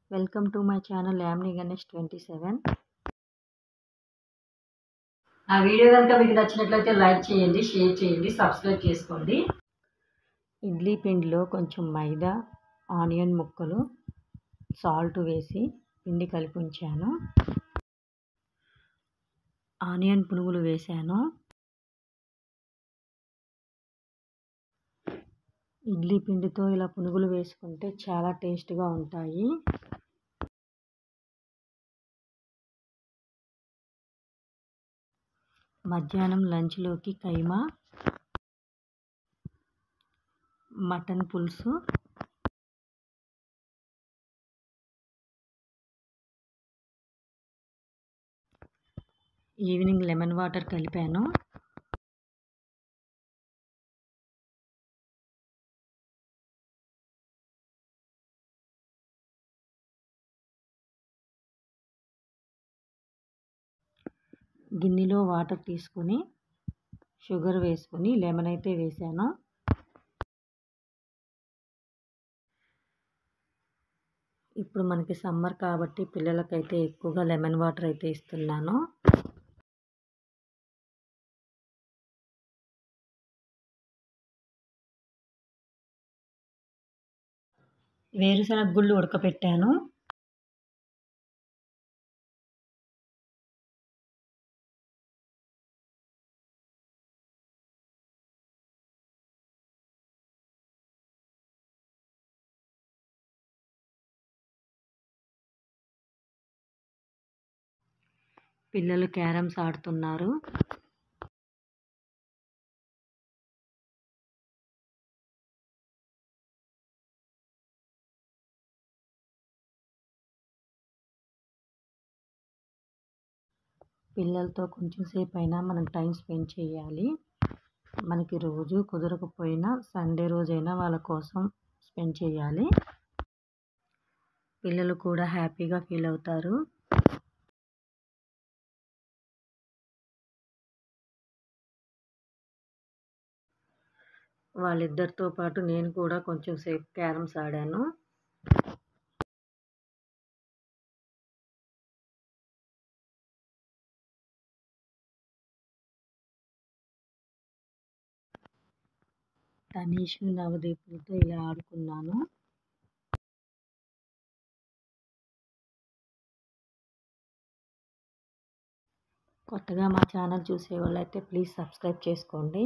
welcome to my channel Yamini Ganesh twenty seven ఆ video కనుక మీకు నచ్చినట్లయితే లైక్ చేయండి షేర్ చేయండి సబ్స్క్రైబ్ చేసుకోండి ఇడ్లీ పిండిలో కొంచెం మైదా ఆనియన్ ముక్కలు సాల్ట్ వేసి పిండి కలిపి ఉంచాను ఆనియన్ పునుగులు వేశాను ఇడ్లీ పిండితో ఇలా పునుగులు వేసుకుంటే చాలా టేస్ట్గా ఉంటాయి మధ్యాహ్నం లంచ్లోకి కైమా మటన్ పులుసు ఈవినింగ్ లెమన్ వాటర్ కలిపాను గిన్నెలో వాటర్ తీసుకొని షుగర్ వేసుకొని లెమన్ అయితే వేసాను ఇప్పుడు మనకి సమ్మర్ కాబట్టి పిల్లలకైతే ఎక్కువగా లెమన్ వాటర్ అయితే ఇస్తున్నాను వేరుశనగ గుళ్ళు ఉడకపెట్టాను పిల్లలు క్యారమ్స్ ఆడుతున్నారు పిల్లలతో కొంచెం సేపు అయినా మనం టైం స్పెండ్ చేయాలి మనకి రోజు కుదరకపోయినా సండే రోజైనా వాళ్ళ కోసం స్పెండ్ చేయాలి పిల్లలు కూడా హ్యాపీగా ఫీల్ అవుతారు వాళ్ళిద్దరితో పాటు నేను కూడా కొంచెం సేపు క్యారమ్స్ ఆడాను తనీష్ నవదీపులతో ఇలా ఆడుకున్నాను కొత్తగా మా ఛానల్ చూసే వాళ్ళైతే ప్లీజ్ సబ్స్క్రైబ్ చేసుకోండి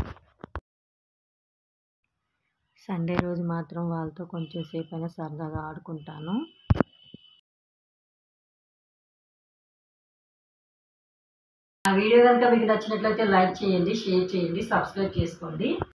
సండే రోజు మాత్రం వాళ్ళతో కొంచెం సేపు అయినా సరదాగా ఆడుకుంటాను ఆ వీడియో కనుక మీకు నచ్చినట్లయితే లైక్ చేయండి షేర్ చేయండి సబ్స్క్రైబ్ చేసుకోండి